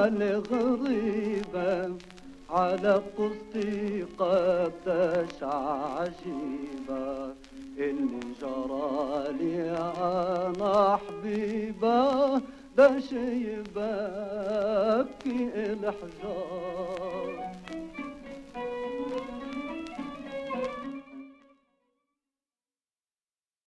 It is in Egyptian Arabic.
حال غريبة على قصتي قد عجيبة اللي جرى لي أنا حبيبة ده شي يبكي الحجار